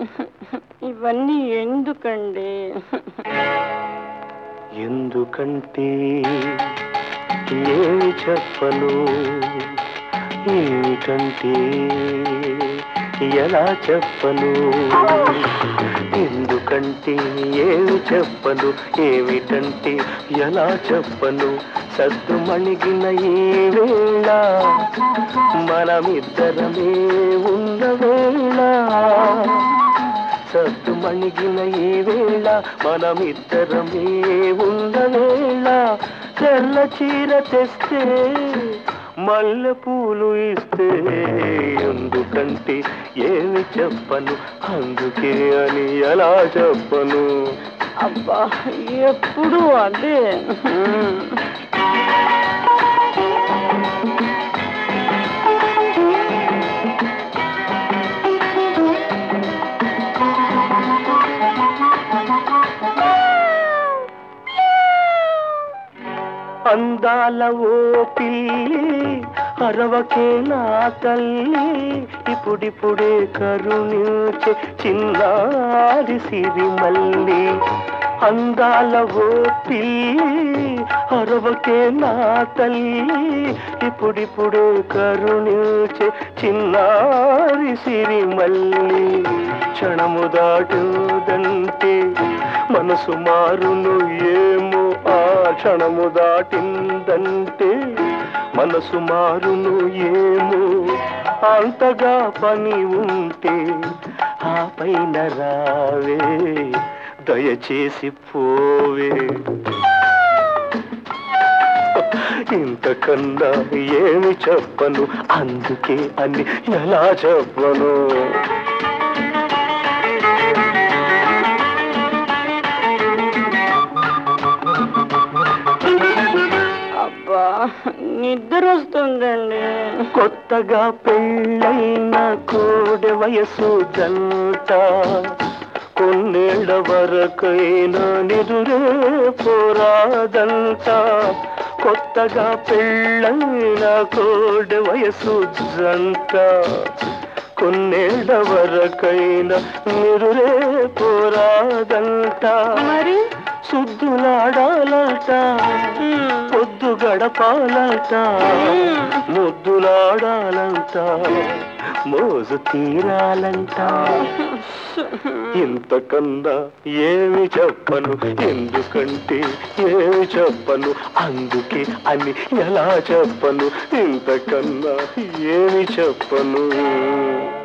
ఇవన్నీ ఎందుకండి ఎందుకంటే ఏమి చెప్పను ఏమిటంటే ఎలా చెప్పను ఎందుకంటే ఏమి చెప్పను ఏమిటంటే ఎలా చెప్పను సద్దు మణిగిన ఈ వేళ మనమిద్దరమే ఉన్న వేళ సద్దు మణిగిన ఈ వేళ మనమిద్దరమే ఉన్న వేళ తెల్ల చీర తెస్తే మల్లె పూలు ఇస్తే ఎందుకంటే ఏమి చెప్పను అందుకే అని ఎలా చెప్పను అబ్బా ఎప్పుడు అదే అందాల ఓ పిల్లి అరవకే నా తల్లి ఇప్పుడిప్పుడే కరుణించే చిన్నారి సిరిమల్లి అందాల ఓ పిల్లి అరవకే నా తల్లి ఇప్పుడిప్పుడే కరుణించే చిన్నారి సిరిమల్లి క్షణము దాటుదంటే మనసు మారును ఏమో ఆ క్షణము దాటిందంటే మనసు మారును ఏమో అంతగా పని ఉంటే ఆ పైన రావే దయచేసి పోవే ఇంతకన్నా ఏమి చెప్పను అందుకే అని ఎలా చెప్పను అబ్బా నిద్ర వస్తుందండి కొత్తగా పెళ్ళైన కోడె వయసు జంట కొన్నేళ్ల వరకైనా నిదురే పోరాదంట కొత్తగా పెళ్ళైన కోడె వయసు జంట కొన్నేళ్ల వరకైనా నిదురే పోరాదంట మరి సుద్దులాడాలంట మ్మ్. పొద్దు గడపాలంట ముద్దులాడాలంట మోజు తీరాలంట ఇంతకన్నా ఏమి చెప్పను ఎందుకంటే ఏమి చెప్పను అందుకే అని ఎలా చెప్పను ఇంతకన్నా ఏమి చెప్పను